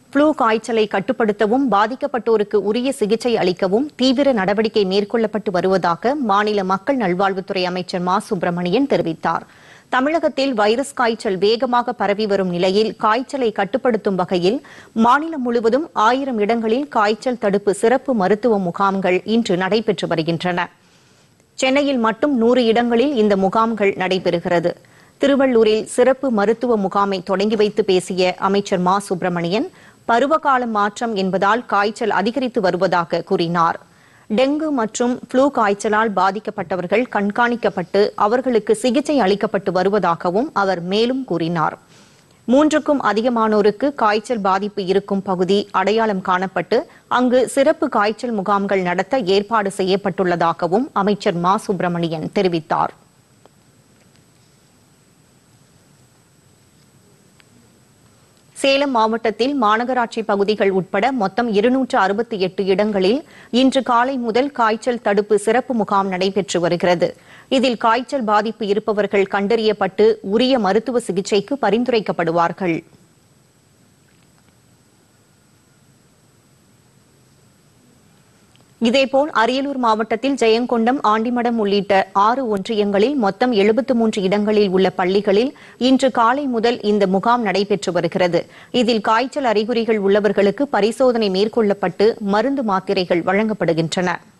blue காய்ச்சலை கட்டுப்படுத்தவும் பாதிக்கப்பட்டோருக்கு உரிய சிகிச்சை அளிக்கவும் தீவிர நடவடிக்கை மேற்கொள்ளப்பட்டு வருவதாக மாநில மக்கள் நல்வாழ்வுத்துறை அமைச்சர் மா சுப்பிரமணியன் தெரிவித்தார் தமிழகத்தில் வைரஸ் காய்ச்சல் வேகமாக பரவி வரும் நிலையில் காய்ச்சலை கட்டுப்படுத்தும் வகையில் மாநிலம் முழுவதும் ஆயிரம் இடங்களில் காய்ச்சல் தடுப்பு சிறப்பு மருத்துவ முகாம்கள் இன்று நடைபெற்று வருகின்றன சென்னையில் மட்டும் நூறு இடங்களில் இந்த முகாம்கள் நடைபெறுகிறது திருவள்ளூரில் சிறப்பு மருத்துவ முகாமை தொடங்கி வைத்து பேசிய அமைச்சர் மா சுப்பிரமணியன் பருவகால மாற்றம் என்பதால் காய்ச்சல் அதிகரித்து வருவதாக கூறினார் டெங்கு மற்றும் ஃப்ளூ காய்ச்சலால் பாதிக்கப்பட்டவர்கள் கண்காணிக்கப்பட்டு அவர்களுக்கு சிகிச்சை அளிக்கப்பட்டு வருவதாகவும் அவர் மேலும் கூறினார் மூன்றுக்கும் அதிகமானோருக்கு காய்ச்சல் பாதிப்பு இருக்கும் பகுதி அடையாளம் காணப்பட்டு அங்கு சிறப்பு காய்ச்சல் முகாம்கள் நடத்த ஏற்பாடு செய்யப்பட்டுள்ளதாகவும் அமைச்சர் மா சுப்பிரமணியன் தெரிவித்தார் சேலம் மாவட்டத்தில் மாநகராட்சி பகுதிகள் உட்பட மொத்தம் இருநூற்று அறுபத்தி எட்டு இடங்களில் இன்று காலை முதல் காய்ச்சல் தடுப்பு சிறப்பு முகாம் நடைபெற்று வருகிறது இதில் காய்ச்சல் பாதிப்பு இருப்பவர்கள் கண்டறியப்பட்டு உரிய மருத்துவ சிகிச்சைக்கு பரிந்துரைக்கப்படுவார்கள் இதேபோல் அரியலூர் மாவட்டத்தில் ஜெயங்கொண்டம் ஆண்டிமடம் உள்ளிட்ட ஆறு ஒன்றியங்களில் மொத்தம் எழுபத்து மூன்று இடங்களில் உள்ள பள்ளிகளில் இன்று காலை முதல் இந்த முகாம் நடைபெற்று வருகிறது இதில் காய்ச்சல் அறிகுறிகள் உள்ளவர்களுக்கு பரிசோதனை மேற்கொள்ளப்பட்டு மருந்து மாத்திரைகள் வழங்கப்படுகின்றன